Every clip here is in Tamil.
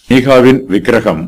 மீகாவின் விக்கிரகம்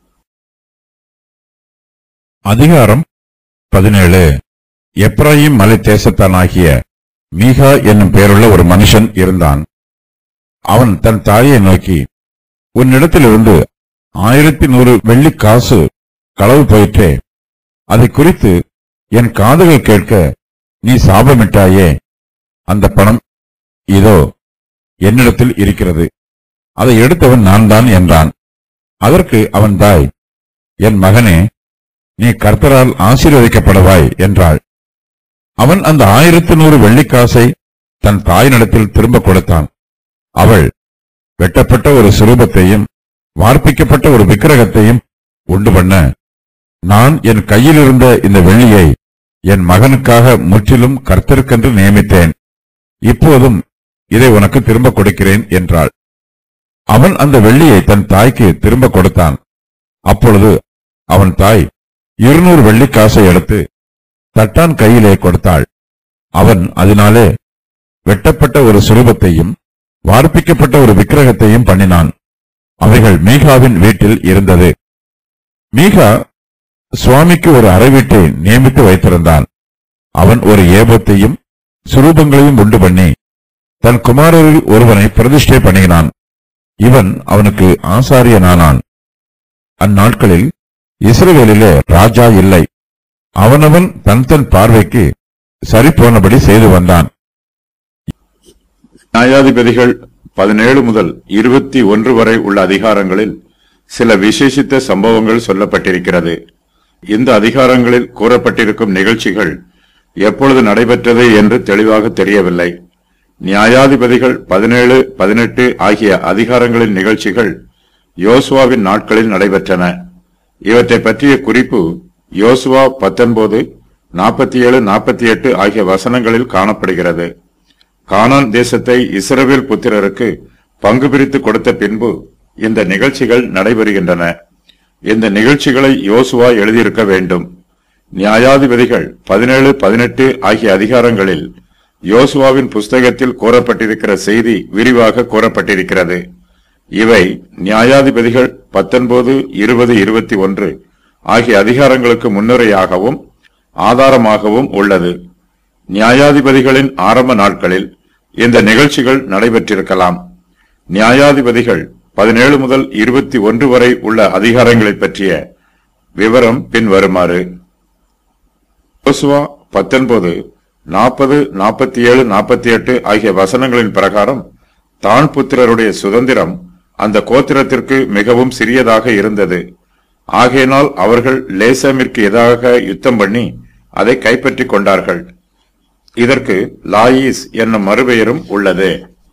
அதிகாரம் பதினேழு எப்ராயிம் மலை தேசத்தானாகிய மீகா என்னும் பெயருள்ள ஒரு மனுஷன் இருந்தான் அவன் தன் தாயை நோக்கி உன்னிடத்திலிருந்து ஆயிரத்தி நூறு வெள்ளி காசு களவு போயிற்றே அதை குறித்து என் காதுகள் கேட்க நீ சாபமிட்டாயே அந்த பணம் இதோ என்னிடத்தில் இருக்கிறது அதை எடுத்தவன் நான் தான் என்றான் அதற்கு அவன் தாய் என் மகனே நீ கர்த்தரால் ஆசீர்வதிக்கப்படவாய் என்றாள் அவன் அந்த ஆயிரத்து நூறு வெள்ளிக்காசை தன் தாயினிடத்தில் திரும்ப கொடுத்தான் அவள் வெட்டப்பட்ட ஒரு சுரூபத்தையும் வார்ப்பிக்கப்பட்ட ஒரு விக்கிரகத்தையும் உண்டு பண்ண நான் என் கையில் இருந்த இந்த வெள்ளியை என் மகனுக்காக முற்றிலும் கர்த்தருக்கென்று நியமித்தேன் இப்போதும் இதை உனக்கு திரும்ப கொடுக்கிறேன் என்றாள் அவன் அந்த வெள்ளியை தன் தாய்க்கு திரும்ப கொடுத்தான் அப்பொழுது அவன் தாய் இருநூறு வெள்ளிக்காசை எடுத்து தட்டான் கையிலே கொடுத்தாள் அவன் அதனாலே வெட்டப்பட்ட ஒரு சுரூபத்தையும் வார்ப்பிக்கப்பட்ட ஒரு விக்கிரகத்தையும் பண்ணினான் அவைகள் மீகாவின் வீட்டில் இருந்தது மீகா சுவாமிக்கு ஒரு அறை வீட்டை நியமித்து வைத்திருந்தான் அவன் ஒரு ஏபத்தையும் சுரூபங்களையும் உண்டு பண்ணி தன் குமாரரில் ஒருவனை பிரதிஷ்டை பண்ணினான் இவன் அவனுக்கு ஆசாரியனானான் அந்நாட்களில் இஸ்ரவேலிலே ராஜா இல்லை அவனவன் தன் தன் பார்வைக்கு சரிபோனபடி செய்து வந்தான் நியாயாதிபதிகள் பதினேழு முதல் இருபத்தி ஒன்று வரை உள்ள அதிகாரங்களில் சில விசேஷித்த சம்பவங்கள் சொல்லப்பட்டிருக்கிறது இந்த அதிகாரங்களில் கூறப்பட்டிருக்கும் நிகழ்ச்சிகள் எப்பொழுது நடைபெற்றது என்று தெளிவாக தெரியவில்லை நியாயாதிபதிகள் பதினேழு பதினெட்டு ஆகிய அதிகாரங்களின் நிகழ்ச்சிகள் யோசுவாவின் நாட்களில் நடைபெற்றன இவற்றை பற்றிய குறிப்பு யோசுவா பத்தொன்பது நாற்பத்தி ஏழு நாற்பத்தி எட்டு ஆகிய வசனங்களில் காணப்படுகிறது கானான் தேசத்தை இஸ்ரவேல் புத்திரருக்கு பங்கு பிரித்து கொடுத்த பின்பு இந்த நிகழ்ச்சிகள் நடைபெறுகின்றன இந்த நிகழ்ச்சிகளை யோசுவா எழுதியிருக்க வேண்டும் நியாயாதிபதிகள் பதினேழு பதினெட்டு ஆகிய அதிகாரங்களில் யோசுவாவின் புஸ்தகத்தில் கூறப்பட்டிருக்கிற செய்தி விரிவாக கூறப்பட்டிருக்கிறது இவை நியாயாதிபதிகள் பத்தொன்பது இருபது இருபத்தி ஒன்று ஆகிய அதிகாரங்களுக்கு முன்னுரையாகவும் ஆதாரமாகவும் உள்ளது நியாயாதிபதிகளின் ஆரம்ப நாட்களில் இந்த நிகழ்ச்சிகள் நடைபெற்றிருக்கலாம் நியாயாதிபதிகள் பதினேழு முதல் இருபத்தி ஒன்று வரை உள்ள அதிகாரங்களைப் பற்றிய விவரம் பின்வருமாறு யோசுவா பத்தொன்பது நாற்பது நாற்பத்தி ஏழு நாற்பத்தி எட்டு ஆகிய வசனங்களின் பிரகாரம் தான் புத்திரருடைய சுதந்திரம் அந்த கோத்திரத்திற்கு மிகவும் சிறியதாக இருந்தது ஆகையினால் அவர்கள் லேசமிற்கு எதிராக யுத்தம் பண்ணி அதை கைப்பற்றிக் கொண்டார்கள் இதற்கு லாயீஸ் என்னும் மறுபெயரும் உள்ளது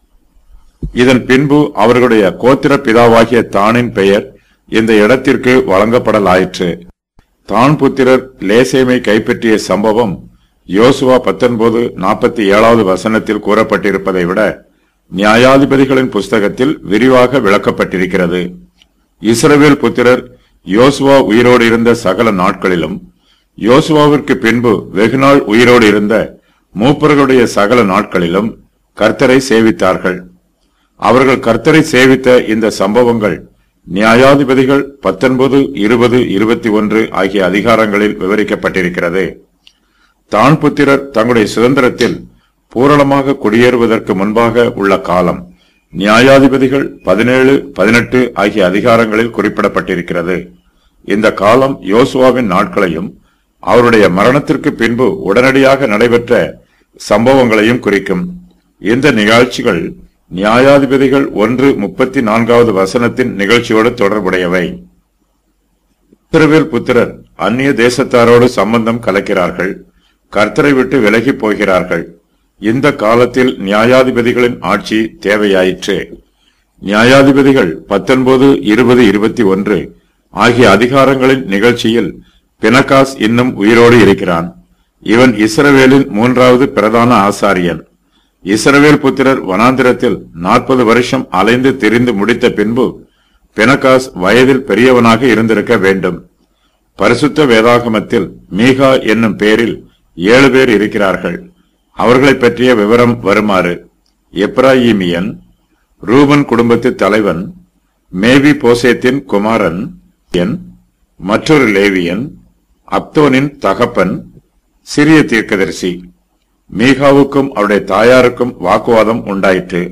இதன் பின்பு அவர்களுடைய கோத்திர பிதாவாகிய தானின் பெயர் இந்த இடத்திற்கு வழங்கப்படலாயிற்று தான் புத்திரர் லேசேமை கைப்பற்றிய சம்பவம் யோசுவா பத்தொன்பது நாற்பத்தி ஏழாவது வசனத்தில் கூறப்பட்டிருப்பதை விட நியாயாதிபதிகளின் புஸ்தகத்தில் விரிவாக விளக்கப்பட்டிருக்கிறது இஸ்ரவேல் புத்திரர் யோசுவா உயிரோடு இருந்த சகல நாட்களிலும் யோசுவாவிற்கு பின்பு வெகுநாள் உயிரோடு இருந்த மூப்பர்களுடைய சகல நாட்களிலும் கர்த்தரை சேவித்தார்கள் அவர்கள் கர்த்தரை சேவித்த இந்த சம்பவங்கள் நியாயாதிபதிகள் பத்தொன்பது இருபது இருபத்தி ஒன்று ஆகிய அதிகாரங்களில் விவரிக்கப்பட்டிருக்கிறது தான் புத்திரர் தங்களுடைய சுதந்திரத்தில் பூரணமாக குடியேறுவதற்கு முன்பாக உள்ள காலம் நியாயாதிபதிகள் பதினேழு பதினெட்டு ஆகிய அதிகாரங்களில் குறிப்பிடப்பட்டிருக்கிறது இந்த காலம் யோசுவாவின் நாட்களையும் அவருடைய மரணத்திற்கு பின்பு உடனடியாக நடைபெற்ற சம்பவங்களையும் குறிக்கும் இந்த நிகழ்ச்சிகள் நியாயாதிபதிகள் ஒன்று முப்பத்தி நான்காவது வசனத்தின் நிகழ்ச்சியோடு தொடர்புடையவை இஸ்ரவேல் புத்திரர் அந்நிய தேசத்தாரோடு சம்பந்தம் கலக்கிறார்கள் கர்த்தரை விட்டு விலகி போகிறார்கள் இந்த காலத்தில் நியாயாதிபதிகளின் ஆட்சி தேவையாயிற்று நியாயாதிபதிகள் பத்தொன்பது இருபது இருபத்தி ஒன்று ஆகிய அதிகாரங்களின் நிகழ்ச்சியில் பினகாஸ் இன்னும் உயிரோடு இருக்கிறான் இவன் இஸ்ரவேலின் மூன்றாவது பிரதான ஆசாரியன் இஸ்ரவேல் புத்திரர் வனாந்திரத்தில் நாற்பது வருஷம் அலைந்து திரிந்து முடித்த பின்பு பினகாஸ் வயதில் பெரியவனாக இருந்திருக்க வேண்டும் பரிசுத்த வேதாகமத்தில் மீகா என்னும் பெயரில் ஏழு பேர் இருக்கிறார்கள் அவர்களைப் பற்றிய விவரம் வருமாறு எப்ராயிமியன் ரூபன் குடும்பத்து தலைவன் மேவி போசேத்தின் குமாரன் என் மற்றொரு லேவியன் அப்தோனின் தகப்பன் சிறிய தீர்க்கதரிசி மீகாவுக்கும் அவருடைய தாயாருக்கும் வாக்குவாதம் உண்டாயிற்று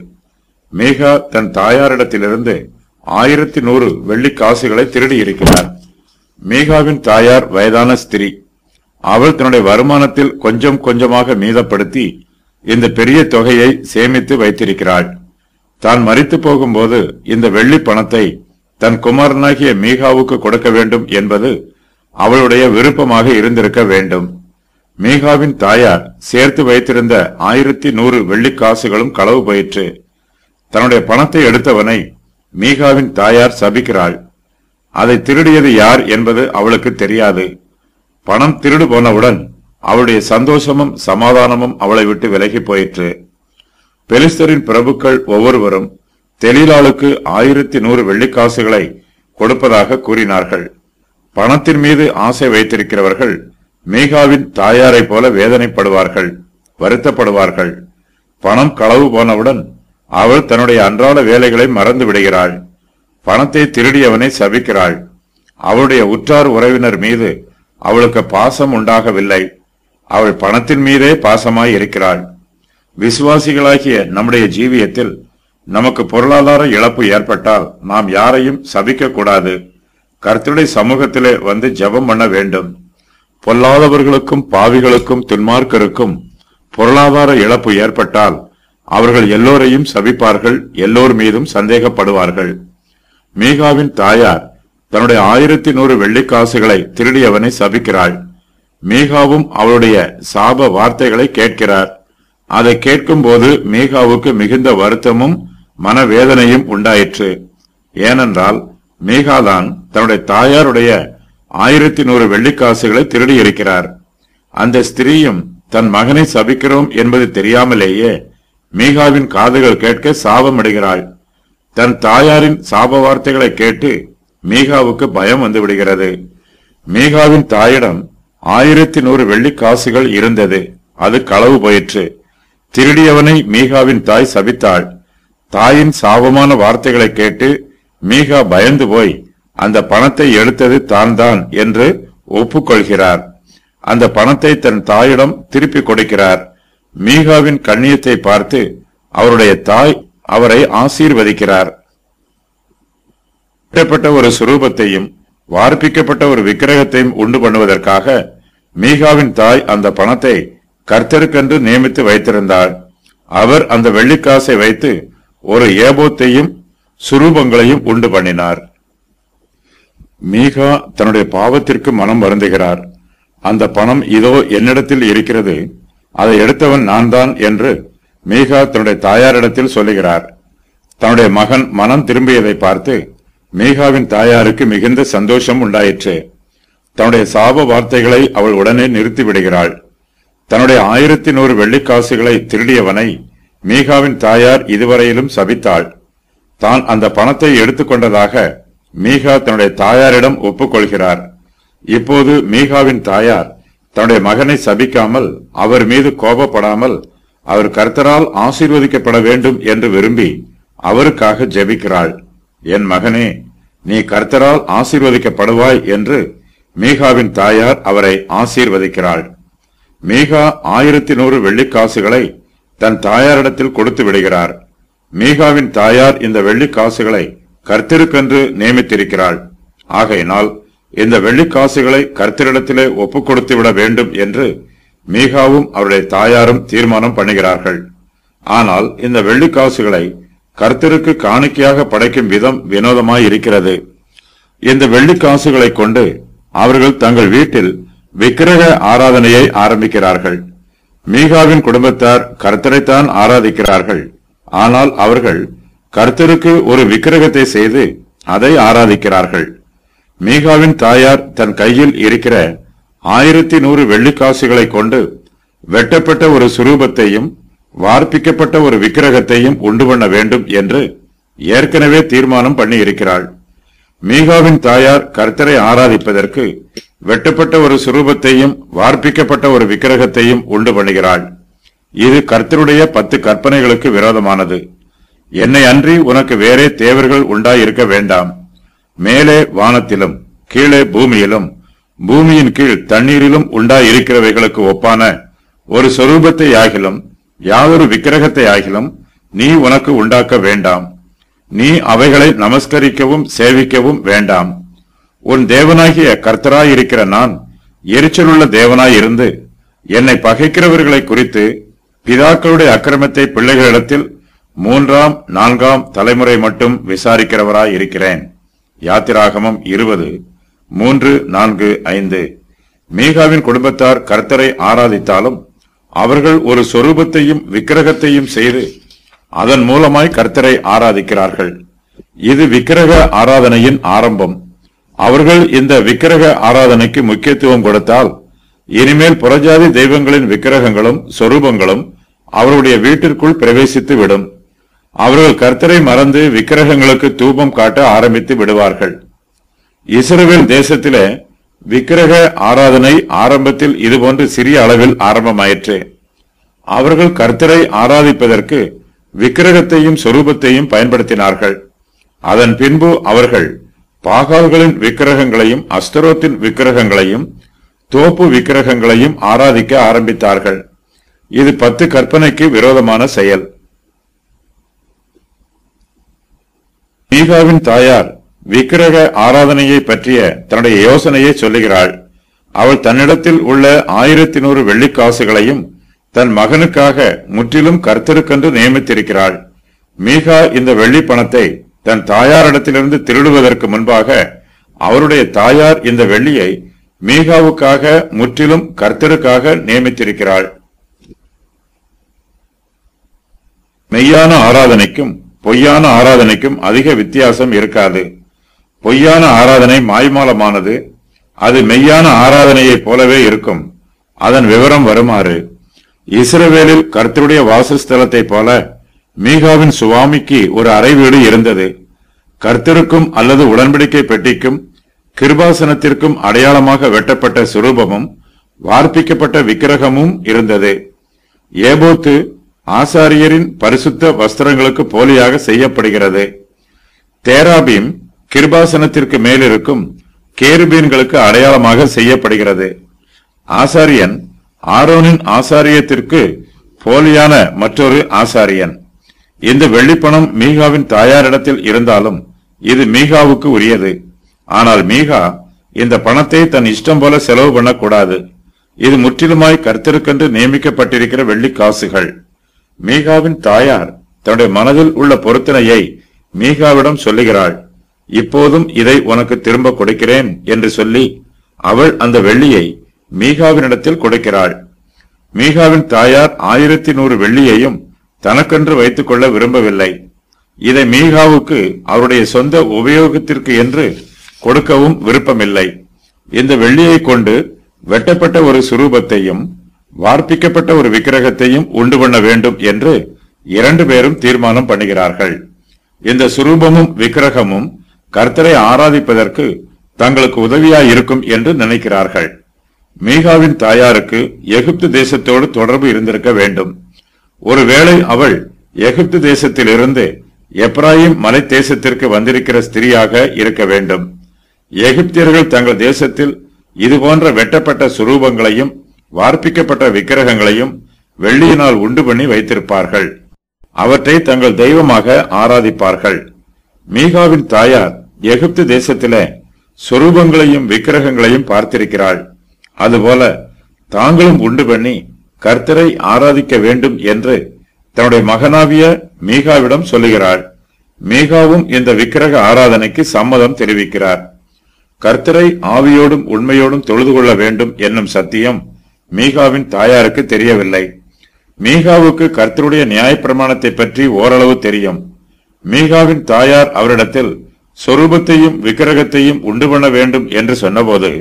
மீகா தன் தாயாரிடத்திலிருந்து ஆயிரத்தி நூறு வெள்ளி காசுகளை திருடி இருக்கிறார் மீகாவின் தாயார் வயதான ஸ்திரீ அவள் தன்னுடைய வருமானத்தில் கொஞ்சம் கொஞ்சமாக மீதப்படுத்தி இந்த பெரிய தொகையை சேமித்து வைத்திருக்கிறாள் தான் மரித்து போகும்போது இந்த வெள்ளி பணத்தை தன் குமாரனாகிய மீகாவுக்கு கொடுக்க வேண்டும் என்பது அவளுடைய விருப்பமாக இருந்திருக்க வேண்டும் மீகாவின் தாயார் சேர்த்து வைத்திருந்த ஆயிரத்தி நூறு வெள்ளி காசுகளும் களவு போயிற்று தன்னுடைய பணத்தை எடுத்தவனை மீகாவின் தாயார் சபிக்கிறாள் அதை திருடியது யார் என்பது அவளுக்கு தெரியாது பணம் திருடு போனவுடன் அவளுடைய சந்தோஷமும் சமாதானமும் அவளை விட்டு விலகி போயிற்று பெலிஸ்தரின் பிரபுக்கள் ஒவ்வொருவரும் தெலீலாளுக்கு ஆயிரத்தி நூறு வெள்ளிக்காசுகளை கொடுப்பதாக கூறினார்கள் பணத்தின் மீது ஆசை வைத்திருக்கிறவர்கள் மீகாவின் தாயாரைப் போல வேதனைப்படுவார்கள் வருத்தப்படுவார்கள் பணம் களவு போனவுடன் அவள் தன்னுடைய அன்றாட வேலைகளை மறந்து விடுகிறாள் பணத்தை திருடியவனை சபிக்கிறாள் அவளுடைய உற்றார் உறவினர் மீது அவளுக்கு பாசம் உண்டாகவில்லை அவள் பணத்தின் மீதே பாசமாய் இருக்கிறாள் விசுவாசிகளாகிய நம்முடைய ஜீவியத்தில் நமக்கு பொருளாதார இழப்பு ஏற்பட்டால் நாம் யாரையும் சபிக்க கூடாது கர்த்தருடைய சமூகத்திலே வந்து ஜெபம் பண்ண வேண்டும் பொல்லாதவர்களுக்கும் பாவிகளுக்கும் துன்மார்க்கருக்கும் பொருளாதார இழப்பு ஏற்பட்டால் அவர்கள் எல்லோரையும் சபிப்பார்கள் எல்லோர் மீதும் சந்தேகப்படுவார்கள் மீகாவின் தாயார் தன்னுடைய ஆயிரத்தி நூறு வெள்ளிக்காசுகளை திருடியவனை சபிக்கிறாள் மீகாவும் அவளுடைய சாப வார்த்தைகளை கேட்கிறார் அதை கேட்கும்போது மீகாவுக்கு மிகுந்த வருத்தமும் மனவேதனையும் உண்டாயிற்று ஏனென்றால் மீகாதான் தன்னுடைய தாயாருடைய ஆயிரத்தி நூறு வெள்ளிக்காசுகளை திருடி இருக்கிறார் அந்த ஸ்திரீயும் தன் மகனை சபிக்கிறோம் என்பது தெரியாமலேயே மீகாவின் காதுகள் கேட்க சாபமிடுகிறாள் தன் தாயாரின் சாப வார்த்தைகளை கேட்டு மீகாவுக்கு பயம் வந்து விடுகிறது மீகாவின் தாயிடம் ஆயிரத்தி நூறு வெள்ளி காசுகள் இருந்தது அது களவு போயிற்று திருடியவனை மீகாவின் தாய் சபித்தாள் தாயின் சாபமான வார்த்தைகளை கேட்டு மீகா பயந்து போய் அந்த பணத்தை எடுத்தது தான் தான் என்று ஒப்புக்கொள்கிறார் அந்த பணத்தை தன் தாயிடம் திருப்பி கொடுக்கிறார் மீகாவின் கண்ணியத்தை பார்த்து அவருடைய தாய் அவரை ஆசீர்வதிக்கிறார் வெட்டப்பட்ட ஒரு சுரூபத்தையும் வார்ப்பிக்கப்பட்ட ஒரு விக்கிரகத்தையும் உண்டு பண்ணுவதற்காக மீகாவின் தாய் அந்த பணத்தை கர்த்தருக்கென்று நியமித்து வைத்திருந்தாள் அவர் அந்த வெள்ளிக்காசை வைத்து ஒரு ஏபோத்தையும் சுரூபங்களையும் உண்டு பண்ணினார் மீகா தன்னுடைய பாவத்திற்கு மனம் வருந்துகிறார் அந்த பணம் இதோ என்னிடத்தில் இருக்கிறது அதை எடுத்தவன் நான் தான் என்று மீகா தன்னுடைய தாயாரிடத்தில் சொல்லுகிறார் தன்னுடைய மகன் மனம் திரும்பியதை பார்த்து மீகாவின் தாயாருக்கு மிகுந்த சந்தோஷம் உண்டாயிற்று தன்னுடைய சாப வார்த்தைகளை அவள் உடனே நிறுத்தி விடுகிறாள் தன்னுடைய ஆயிரத்தி நூறு வெள்ளிக்காசுகளை திருடியவனை மீகாவின் தாயார் இதுவரையிலும் சபித்தாள் தான் அந்த பணத்தை எடுத்துக்கொண்டதாக மீகா தன்னுடைய தாயாரிடம் ஒப்புக்கொள்கிறார் இப்போது மீகாவின் தாயார் தன்னுடைய மகனை சபிக்காமல் அவர் மீது கோபப்படாமல் அவர் கர்த்தரால் ஆசீர்வதிக்கப்பட வேண்டும் என்று விரும்பி அவருக்காக ஜெபிக்கிறாள் என் மகனே நீ கர்த்தரால் ஆசீர்வதிக்கப்படுவாய் என்று மீகாவின் தாயார் அவரை ஆசீர்வதிக்கிறாள் மீகா ஆயிரத்தி நூறு வெள்ளிக்காசுகளை தன் தாயாரிடத்தில் கொடுத்து விடுகிறார் மீகாவின் தாயார் இந்த வெள்ளிக்காசுகளை கர்த்தருக்கென்று நியமித்திருக்கிறாள் ஆகையினால் இந்த வெள்ளிக்காசுகளை கர்த்தரிடத்திலே ஒப்புக் கொடுத்து விட வேண்டும் என்று மீகாவும் அவருடைய தாயாரும் தீர்மானம் பண்ணுகிறார்கள் ஆனால் இந்த வெள்ளிக்காசுகளை கர்த்தருக்கு காணிக்கையாக படைக்கும் விதம் வினோதமாய் இருக்கிறது இந்த வெள்ளிக்காசுகளை கொண்டு அவர்கள் தங்கள் வீட்டில் விக்கிரக ஆராதனையை ஆரம்பிக்கிறார்கள் மீகாவின் குடும்பத்தார் கர்த்தரைத்தான் ஆராதிக்கிறார்கள் ஆனால் அவர்கள் கர்த்தருக்கு ஒரு விக்கிரகத்தை செய்து அதை ஆராதிக்கிறார்கள் மீகாவின் தாயார் தன் கையில் இருக்கிற ஆயிரத்தி நூறு வெள்ளிக்காசுகளை கொண்டு வெட்டப்பட்ட ஒரு சுரூபத்தையும் வார்ப்பிக்கப்பட்ட ஒரு விக்கிரகத்தையும் உண்டு பண்ண வேண்டும் என்று ஏற்கனவே தீர்மானம் பண்ணி இருக்கிறாள் மீகாவின் தாயார் கர்த்தரை ஆராதிப்பதற்கு வெட்டப்பட்ட ஒரு சுரூபத்தையும் வார்ப்பிக்கப்பட்ட ஒரு விக்கிரகத்தையும் உண்டு பண்ணுகிறாள் இது கர்த்தருடைய பத்து கற்பனைகளுக்கு விரோதமானது என்னை அன்றி உனக்கு வேறே தேவர்கள் உண்டாயிருக்க வேண்டாம் மேலே வானத்திலும் கீழே பூமியிலும் பூமியின் கீழ் தண்ணீரிலும் உண்டாயிருக்கிறவைகளுக்கு ஒப்பான ஒரு சொரூபத்தை ஆகிலும் யாதொரு விக்கிரகத்தை ஆகிலும் நீ உனக்கு உண்டாக்க வேண்டாம் நீ அவைகளை நமஸ்கரிக்கவும் சேவிக்கவும் வேண்டாம் உன் தேவனாகிய கர்த்தராயிருக்கிற நான் எரிச்சலுள்ள தேவனாய் இருந்து என்னை பகைக்கிறவர்களை குறித்து பிதாக்களுடைய அக்கிரமத்தை பிள்ளைகளிடத்தில் மூன்றாம் நான்காம் தலைமுறை மட்டும் விசாரிக்கிறவராய் இருக்கிறேன் யாத்திராகமம் இருபது மூன்று நான்கு ஐந்து மீகாவின் குடும்பத்தார் கர்த்தரை ஆராதித்தாலும் அவர்கள் ஒரு சொரூபத்தையும் விக்கிரகத்தையும் செய்து அதன் மூலமாய் கர்த்தரை ஆராதிக்கிறார்கள் இது விக்கிரக ஆராதனையின் ஆரம்பம் அவர்கள் இந்த விக்கிரக ஆராதனைக்கு முக்கியத்துவம் கொடுத்தால் இனிமேல் புறஜாதி தெய்வங்களின் விக்கிரகங்களும் சொரூபங்களும் அவருடைய வீட்டிற்குள் பிரவேசித்து விடும் அவர்கள் கர்த்தரை மறந்து விக்கிரகங்களுக்கு தூபம் காட்ட ஆரம்பித்து விடுவார்கள் இஸ்ரவேல் தேசத்திலே விக்கிரக ஆராதனை ஆரம்பத்தில் இதுபோன்று சிறிய அளவில் ஆரம்பமாயிற்று அவர்கள் கர்த்தரை ஆராதிப்பதற்கு விக்கிரகத்தையும் சொரூபத்தையும் பயன்படுத்தினார்கள் அதன் பின்பு அவர்கள் பாகால்களின் விக்கிரகங்களையும் அஸ்தரோத்தின் விக்கிரகங்களையும் தோப்பு விக்கிரகங்களையும் ஆராதிக்க ஆரம்பித்தார்கள் இது பத்து கற்பனைக்கு விரோதமான செயல் மீகாவின் தாயார் விக்கிரக ஆராதனையை பற்றிய தன்னுடைய யோசனையை சொல்லுகிறாள் அவள் தன்னிடத்தில் உள்ள ஆயிரத்தி நூறு வெள்ளிக்காசுகளையும் தன் மகனுக்காக முற்றிலும் கர்த்தருக்கென்று நியமித்திருக்கிறாள் மீகா இந்த வெள்ளி பணத்தை தன் தாயாரிடத்திலிருந்து திருடுவதற்கு முன்பாக அவருடைய தாயார் இந்த வெள்ளியை மீகாவுக்காக முற்றிலும் கர்த்தருக்காக நியமித்திருக்கிறாள் மெய்யான ஆராதனைக்கும் பொய்யான ஆராதனைக்கும் அதிக வித்தியாசம் இருக்காது பொய்யான ஆராதனை மாய்மாலமானது அது மெய்யான ஆராதனையைப் போலவே இருக்கும் அதன் விவரம் வருமாறு இஸ்ரவேலில் கர்த்தருடைய வாசஸ்தலத்தைப் போல மீகாவின் சுவாமிக்கு ஒரு அறை வீடு இருந்தது கர்த்தருக்கும் அல்லது உடன்படிக்கை பெட்டிக்கும் கிருபாசனத்திற்கும் அடையாளமாக வெட்டப்பட்ட சுரூபமும் வார்ப்பிக்கப்பட்ட விக்கிரகமும் இருந்தது ஏபோத்து ஆசாரியரின் பரிசுத்த வஸ்திரங்களுக்கு போலியாக செய்யப்படுகிறது தேராபீம் கிருபாசனத்திற்கு மேலிருக்கும் கேருபீன்களுக்கு அடையாளமாக செய்யப்படுகிறது ஆசாரியன் ஆரோனின் ஆசாரியத்திற்கு போலியான மற்றொரு ஆசாரியன் இந்த வெள்ளிப்பணம் மீகாவின் தாயாரிடத்தில் இருந்தாலும் இது மீகாவுக்கு உரியது ஆனால் மீகா இந்த பணத்தை தன் இஷ்டம் போல செலவு பண்ணக்கூடாது இது முற்றிலுமாய் கர்த்தருக்கென்று நியமிக்கப்பட்டிருக்கிற வெள்ளி காசுகள் மீகாவின் தாயார் தன்னுடைய மனதில் உள்ள பொருத்தனையை மீகாவிடம் சொல்லுகிறாள் இப்போதும் இதை உனக்கு திரும்ப கொடுக்கிறேன் என்று சொல்லி அவள் அந்த வெள்ளியை மீகாவினிடத்தில் கொடுக்கிறாள் மீகாவின் தாயார் ஆயிரத்தி நூறு வெள்ளியையும் தனக்கென்று வைத்துக் கொள்ள விரும்பவில்லை இதை மீகாவுக்கு அவருடைய சொந்த உபயோகத்திற்கு என்று கொடுக்கவும் விருப்பமில்லை இந்த வெள்ளியை கொண்டு வெட்டப்பட்ட ஒரு சுரூபத்தையும் வார்ப்பிக்கப்பட்ட ஒரு விக்கிரகத்தையும் உண்டு பண்ண வேண்டும் என்று இரண்டு பேரும் தீர்மானம் பண்ணுகிறார்கள் இந்த சுரூபமும் விக்கிரகமும் கர்த்தரை ஆராதிப்பதற்கு தங்களுக்கு உதவியாய் இருக்கும் என்று நினைக்கிறார்கள் மீகாவின் தாயாருக்கு எகிப்து தேசத்தோடு தொடர்பு இருந்திருக்க வேண்டும் ஒருவேளை அவள் எகிப்து தேசத்திலிருந்து எப்ராயிம் மலை தேசத்திற்கு வந்திருக்கிற ஸ்திரியாக இருக்க வேண்டும் எகிப்தியர்கள் தங்கள் தேசத்தில் இதுபோன்ற வெட்டப்பட்ட சுரூபங்களையும் வார்ப்பிக்கப்பட்ட விக்கிரகங்களையும் வெள்ளியினால் உண்டு பண்ணி வைத்திருப்பார்கள் அவற்றை தங்கள் தெய்வமாக ஆராதிப்பார்கள் மீகாவின் தாயார் எகிப்து தேசத்திலே சொரூபங்களையும் விக்கிரகங்களையும் பார்த்திருக்கிறாள் அதுபோல தாங்களும் உண்டு பண்ணி கர்த்தரை ஆராதிக்க வேண்டும் என்று தன்னுடைய மகனாவிய மீகாவிடம் சொல்லுகிறாள் மீகாவும் இந்த விக்கிரக ஆராதனைக்கு சம்மதம் தெரிவிக்கிறார் கர்த்தரை ஆவியோடும் உண்மையோடும் தொழுது கொள்ள வேண்டும் என்னும் சத்தியம் மீகாவின் தாயாருக்கு தெரியவில்லை மீகாவுக்கு கர்த்தருடைய நியாயப்பிரமாணத்தை பற்றி ஓரளவு தெரியும் மீகாவின் தாயார் அவரிடத்தில் சொரூபத்தையும் விக்கிரகத்தையும் உண்டு பண்ண வேண்டும் என்று சொன்னபோது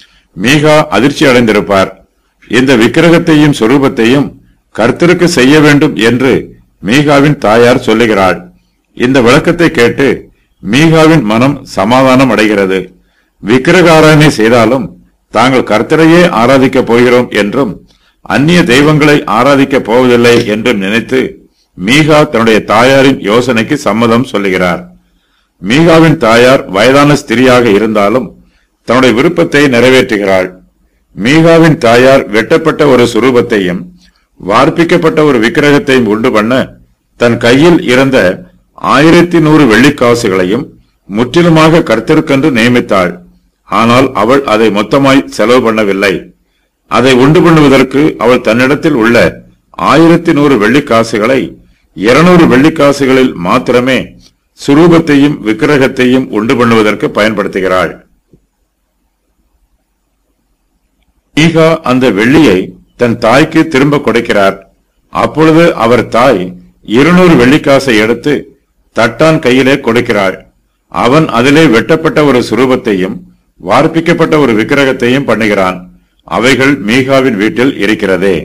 மீகா அதிர்ச்சி அடைந்திருப்பார் இந்த விக்கிரகத்தையும் சொரூபத்தையும் கர்த்தருக்கு செய்ய வேண்டும் என்று மீகாவின் தாயார் சொல்லுகிறாள் இந்த விளக்கத்தை கேட்டு மீகாவின் மனம் சமாதானம் அடைகிறது விக்கிரக ஆராதனை செய்தாலும் தாங்கள் கர்த்தரையே ஆராதிக்கப் போகிறோம் என்றும் அந்நிய தெய்வங்களை ஆராதிக்கப் போவதில்லை என்றும் நினைத்து மீகா தன்னுடைய தாயாரின் யோசனைக்கு சம்மதம் சொல்லுகிறார் மீகாவின் தாயார் வயதான ஸ்திரியாக இருந்தாலும் தன்னுடைய விருப்பத்தை நிறைவேற்றுகிறாள் மீகாவின் தாயார் வெட்டப்பட்ட ஒரு சுரூபத்தையும் வார்ப்பிக்கப்பட்ட ஒரு விக்கிரகத்தையும் உண்டு பண்ண தன் கையில் இருந்த ஆயிரத்தி நூறு வெள்ளிக்காசுகளையும் முற்றிலுமாக கர்த்தருக்கென்று நியமித்தாள் ஆனால் அவள் அதை மொத்தமாய் செலவு பண்ணவில்லை அதை உண்டு பண்ணுவதற்கு அவள் தன்னிடத்தில் உள்ள ஆயிரத்தி நூறு வெள்ளிக்காசுகளை இருநூறு வெள்ளிக்காசுகளில் மாத்திரமே சுரூபத்தையும் விக்கிரகத்தையும் உண்டு பண்ணுவதற்கு பயன்படுத்துகிறாள் ஈகா அந்த வெள்ளியை தன் தாய்க்கு திரும்ப கொடுக்கிறார் அப்பொழுது அவர் தாய் இருநூறு வெள்ளிக்காசை எடுத்து தட்டான் கையிலே கொடுக்கிறாள் அவன் அதிலே வெட்டப்பட்ட ஒரு சுரூபத்தையும் வார்ப்பிக்கப்பட்ட ஒரு விக்கிரகத்தையும் பண்ணுகிறான் அவைகள் மீகாவின் வீட்டில் இருக்கிறதே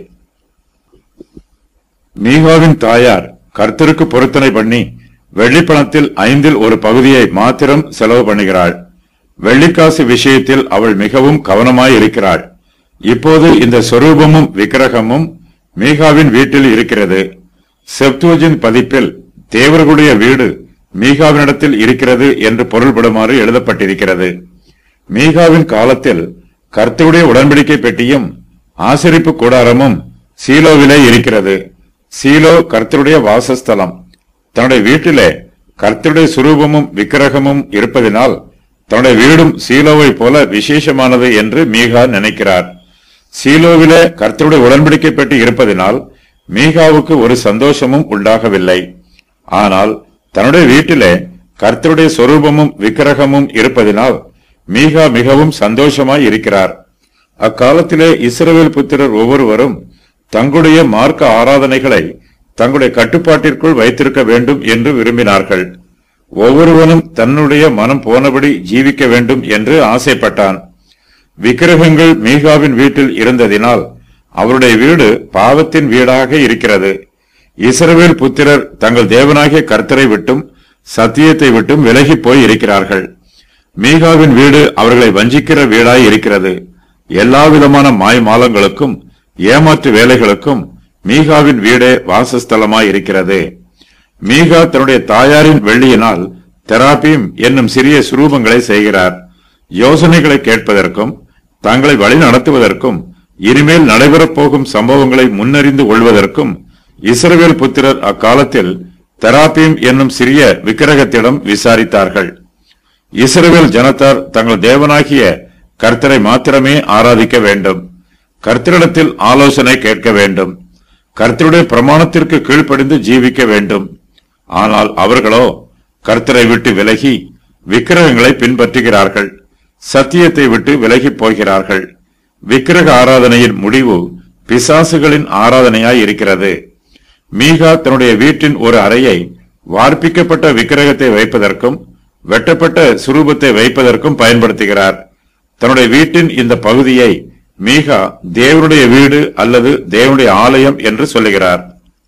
மீகாவின் தாயார் கர்த்தருக்கு பொருத்தனை பண்ணி வெள்ளிப்பணத்தில் ஐந்தில் ஒரு பகுதியை மாத்திரம் செலவு பண்ணுகிறாள் வெள்ளிக்காசு விஷயத்தில் அவள் மிகவும் கவனமாய் இருக்கிறாள் இப்போது இந்த சொரூபமும் விக்கிரகமும் மீகாவின் வீட்டில் இருக்கிறது செப்துவஜின் பதிப்பில் தேவர்களுடைய வீடு மீகாவினிடத்தில் இருக்கிறது என்று பொருள்படுமாறு எழுதப்பட்டிருக்கிறது மீகாவின் காலத்தில் கர்த்தருடைய உடன்படிக்கை பெட்டியும் ஆசரிப்பு கூடாரமும் சீலோவிலே இருக்கிறது சீலோ கர்த்தருடைய வாசஸ்தலம் தன்னுடைய வீட்டிலே கர்த்தருடைய சுரூபமும் விக்கிரகமும் இருப்பதினால் தன்னுடைய வீடும் சீலோவை போல விசேஷமானது என்று மீகா நினைக்கிறார் சீலோவிலே கர்த்தருடைய உடன்படிக்கை பெட்டி இருப்பதினால் மீகாவுக்கு ஒரு சந்தோஷமும் உண்டாகவில்லை ஆனால் தன்னுடைய வீட்டிலே கர்த்தருடைய சொரூபமும் விக்கிரகமும் இருப்பதினால் மீகா மிகவும் சந்தோஷமாய் இருக்கிறார் அக்காலத்திலே இஸ்ரவேல் புத்திரர் ஒவ்வொருவரும் தங்களுடைய மார்க்க ஆராதனைகளை தங்களுடைய கட்டுப்பாட்டிற்குள் வைத்திருக்க வேண்டும் என்று விரும்பினார்கள் ஒவ்வொருவனும் தன்னுடைய மனம் போனபடி ஜீவிக்க வேண்டும் என்று ஆசைப்பட்டான் விக்கிரகங்கள் மீகாவின் வீட்டில் இருந்ததினால் அவருடைய வீடு பாவத்தின் வீடாக இருக்கிறது இஸ்ரவேல் புத்திரர் தங்கள் தேவனாகிய கர்த்தரை விட்டும் சத்தியத்தை விட்டும் விலகி போய் இருக்கிறார்கள் மீகாவின் வீடு அவர்களை வஞ்சிக்கிற வீடாய் இருக்கிறது எல்லா விதமான மாய்மாலங்களுக்கும் ஏமாற்று வேலைகளுக்கும் மீகாவின் வீடே வாசஸ்தலமாய் இருக்கிறது மீகா தன்னுடைய தாயாரின் வெள்ளியினால் தெராபீம் என்னும் சிறிய சுரூபங்களை செய்கிறார் யோசனைகளை கேட்பதற்கும் தங்களை வழி நடத்துவதற்கும் இனிமேல் நடைபெறப் போகும் சம்பவங்களை முன்னறிந்து கொள்வதற்கும் இஸ்ரவேல் புத்திரர் அக்காலத்தில் தெராபீம் என்னும் சிறிய விக்கிரகத்திடம் விசாரித்தார்கள் இஸ்ரவேல் ஜனத்தார் தங்கள் தேவனாகிய கர்த்தரை மாத்திரமே ஆராதிக்க வேண்டும் கர்த்தரிடத்தில் ஆலோசனை கேட்க வேண்டும் கர்த்தருடைய பிரமாணத்திற்கு கீழ்ப்படிந்து ஜீவிக்க வேண்டும் ஆனால் அவர்களோ கர்த்தரை விட்டு விலகி விக்கிரகங்களை பின்பற்றுகிறார்கள் சத்தியத்தை விட்டு விலகி போகிறார்கள் விக்கிரக ஆராதனையின் முடிவு பிசாசுகளின் ஆராதனையாய் இருக்கிறது மீகா தன்னுடைய வீட்டின் ஒரு அறையை வார்ப்பிக்கப்பட்ட விக்கிரகத்தை வைப்பதற்கும் வெட்டப்பட்ட சுரூபத்தை வைப்பதற்கும் பயன்படுத்துகிறார் தன்னுடைய வீட்டின் இந்த பகுதியை மீகா தேவனுடைய வீடு அல்லது தேவனுடைய ஆலயம் என்று சொல்லுகிறார்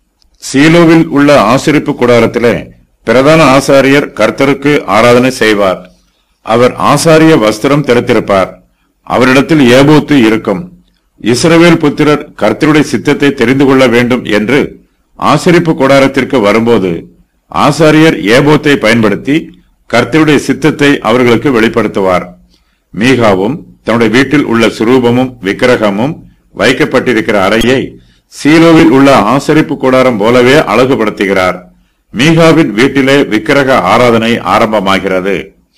சீலோவில் உள்ள ஆசிரிப்பு கூடாரத்திலே பிரதான ஆசாரியர் கர்த்தருக்கு ஆராதனை செய்வார் அவர் ஆசாரிய வஸ்திரம் திறத்திருப்பார் அவரிடத்தில் ஏபோத்து இருக்கும் இஸ்ரவேல் புத்திரர் கர்த்தருடைய சித்தத்தை தெரிந்து கொள்ள வேண்டும் என்று ஆசரிப்பு கூடாரத்திற்கு வரும்போது ஆசாரியர் ஏபோத்தை பயன்படுத்தி கர்த்தருடைய சித்தத்தை அவர்களுக்கு வெளிப்படுத்துவார் மீகாவும் தன்னுடைய வீட்டில் உள்ள சுரூபமும் விக்கிரகமும் வைக்கப்பட்டிருக்கிற அறையை சீலோவில் உள்ள ஆசரிப்பு கூடாரம் போலவே அழகுபடுத்துகிறார் மீகாவின் வீட்டிலே விக்கிரக ஆராதனை ஆரம்பமாகிறது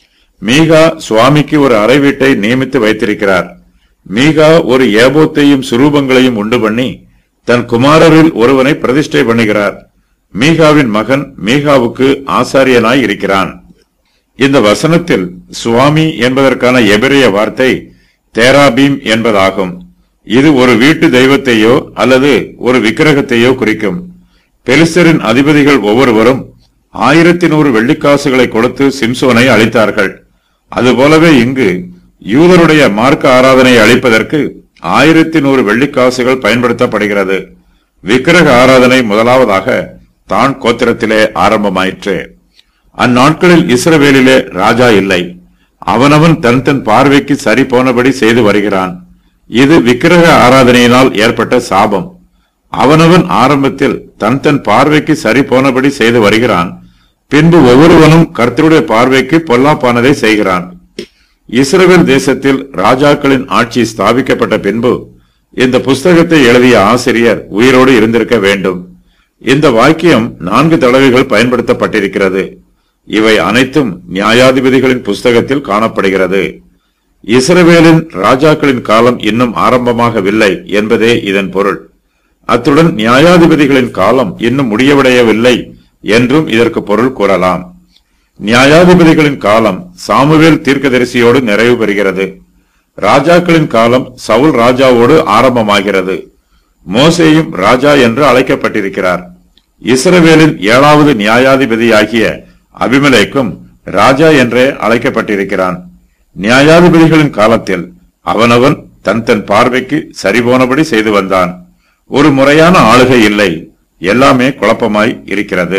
மீகா சுவாமிக்கு ஒரு அறை வீட்டை நியமித்து வைத்திருக்கிறார் மீகா ஒரு ஏபோத்தையும் சுரூபங்களையும் உண்டு பண்ணி தன் குமாரரில் ஒருவனை பிரதிஷ்டை பண்ணுகிறார் மீகாவின் மகன் மீகாவுக்கு ஆசாரியனாய் இருக்கிறான் இந்த வசனத்தில் சுவாமி என்பதற்கான எபிரிய வார்த்தை தேராபீம் என்பதாகும் இது ஒரு வீட்டு தெய்வத்தையோ அல்லது ஒரு விக்கிரகத்தையோ குறிக்கும் பெலிஸ்தரின் அதிபதிகள் ஒவ்வொருவரும் ஆயிரத்தி நூறு வெள்ளிக்காசுகளை கொடுத்து சிம்சோனை அளித்தார்கள் அதுபோலவே இங்கு யூதருடைய மார்க்க ஆராதனையை அளிப்பதற்கு ஆயிரத்தி நூறு வெள்ளிக்காசுகள் பயன்படுத்தப்படுகிறது விக்கிரக ஆராதனை முதலாவதாக தான் கோத்திரத்திலே ஆரம்பமாயிற்று அந்நாட்களில் இஸ்ரவேலிலே ராஜா இல்லை அவனவன் தன் தன் பார்வைக்கு சரி போனபடி செய்து வருகிறான் இது விக்கிரக ஆராதனையினால் ஏற்பட்ட சாபம் அவனவன் ஆரம்பத்தில் தன் தன் பார்வைக்கு சரி போனபடி செய்து வருகிறான் பின்பு ஒவ்வொருவனும் கர்த்தருடைய பார்வைக்கு பொல்லாப்பானதை செய்கிறான் இஸ்ரவேல் தேசத்தில் ராஜாக்களின் ஆட்சி ஸ்தாபிக்கப்பட்ட பின்பு இந்த புஸ்தகத்தை எழுதிய ஆசிரியர் உயிரோடு இருந்திருக்க வேண்டும் இந்த வாக்கியம் நான்கு தடவைகள் பயன்படுத்தப்பட்டிருக்கிறது இவை அனைத்தும் நியாயாதிபதிகளின் புஸ்தகத்தில் காணப்படுகிறது இஸ்ரவேலின் ராஜாக்களின் காலம் இன்னும் ஆரம்பமாகவில்லை என்பதே இதன் பொருள் அத்துடன் நியாயாதிபதிகளின் காலம் இன்னும் முடியவிடையவில்லை என்றும் இதற்கு பொருள் கூறலாம் நியாயாதிபதிகளின் காலம் சாமுவேல் தீர்க்கதரிசியோடு நிறைவு பெறுகிறது ராஜாக்களின் காலம் சவுல் ராஜாவோடு ஆரம்பமாகிறது மோசேயும் ராஜா என்று அழைக்கப்பட்டிருக்கிறார் இஸ்ரவேலின் ஏழாவது நியாயாதிபதியாகிய அபிமலேக்கும் ராஜா என்றே அழைக்கப்பட்டிருக்கிறான் நியாயாதிபதிகளின் காலத்தில் அவனவன் தன் தன் பார்வைக்கு சரிபோனபடி செய்து வந்தான் ஒரு முறையான ஆளுகை இல்லை எல்லாமே குழப்பமாய் இருக்கிறது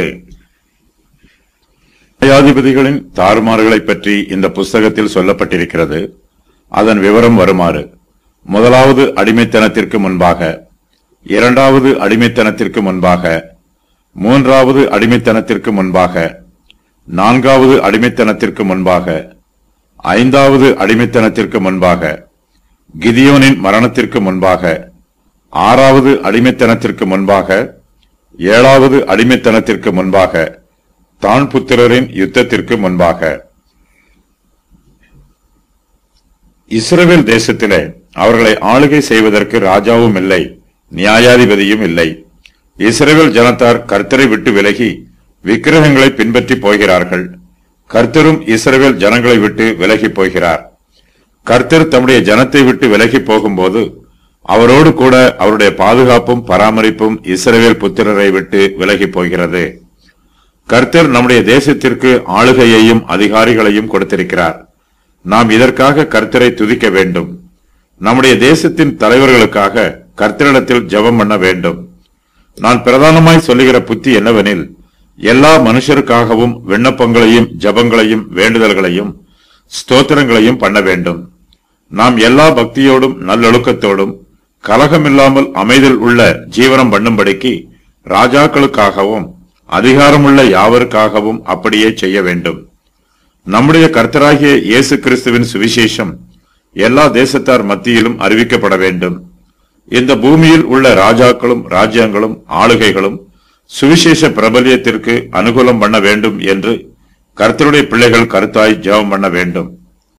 நியாயாதிபதிகளின் தாறுமாறுகளை பற்றி இந்த புஸ்தகத்தில் சொல்லப்பட்டிருக்கிறது அதன் விவரம் வருமாறு முதலாவது அடிமைத்தனத்திற்கு முன்பாக இரண்டாவது அடிமைத்தனத்திற்கு முன்பாக மூன்றாவது அடிமைத்தனத்திற்கு முன்பாக நான்காவது அடிமைத்தனத்திற்கு முன்பாக ஐந்தாவது அடிமைத்தனத்திற்கு முன்பாக கிதியோனின் மரணத்திற்கு முன்பாக ஆறாவது அடிமைத்தனத்திற்கு முன்பாக ஏழாவது அடிமைத்தனத்திற்கு முன்பாக தான் புத்திரரின் யுத்தத்திற்கு முன்பாக இஸ்ரவேல் தேசத்திலே அவர்களை ஆளுகை செய்வதற்கு ராஜாவும் இல்லை நியாயாதிபதியும் இல்லை இஸ்ரவேல் ஜனத்தார் கர்த்தரை விட்டு விலகி விக்கிரகங்களை பின்பற்றி போகிறார்கள் கர்த்தரும் இஸ்ரவேல் ஜனங்களை விட்டு விலகி போகிறார் கர்த்தர் தம்முடைய ஜனத்தை விட்டு விலகி போகும்போது அவரோடு கூட அவருடைய பாதுகாப்பும் பராமரிப்பும் இஸ்ரவேல் புத்திரரை விட்டு விலகி போகிறது கர்த்தர் நம்முடைய தேசத்திற்கு ஆளுகையையும் அதிகாரிகளையும் கொடுத்திருக்கிறார் நாம் இதற்காக கர்த்தரை துதிக்க வேண்டும் நம்முடைய தேசத்தின் தலைவர்களுக்காக கர்த்தரிடத்தில் ஜெபம் பண்ண வேண்டும் நான் பிரதானமாய் சொல்லுகிற புத்தி என்னவெனில் எல்லா மனுஷருக்காகவும் விண்ணப்பங்களையும் ஜெபங்களையும் வேண்டுதல்களையும் ஸ்தோத்திரங்களையும் பண்ண வேண்டும் நாம் எல்லா பக்தியோடும் நல்லொழுக்கத்தோடும் கலகமில்லாமல் அமைதியில் உள்ள ஜீவனம் பண்ணும்படிக்கு ராஜாக்களுக்காகவும் அதிகாரமுள்ள யாவருக்காகவும் அப்படியே செய்ய வேண்டும் நம்முடைய கர்த்தராகிய இயேசு கிறிஸ்துவின் சுவிசேஷம் எல்லா தேசத்தார் மத்தியிலும் அறிவிக்கப்பட வேண்டும் இந்த பூமியில் உள்ள ராஜாக்களும் ராஜ்யங்களும் ஆளுகைகளும் சுவிசேஷ பிரபல்யத்திற்கு அனுகூலம் பண்ண வேண்டும் என்று கர்த்தருடைய பிள்ளைகள் கருத்தாய் ஜெபம் பண்ண வேண்டும்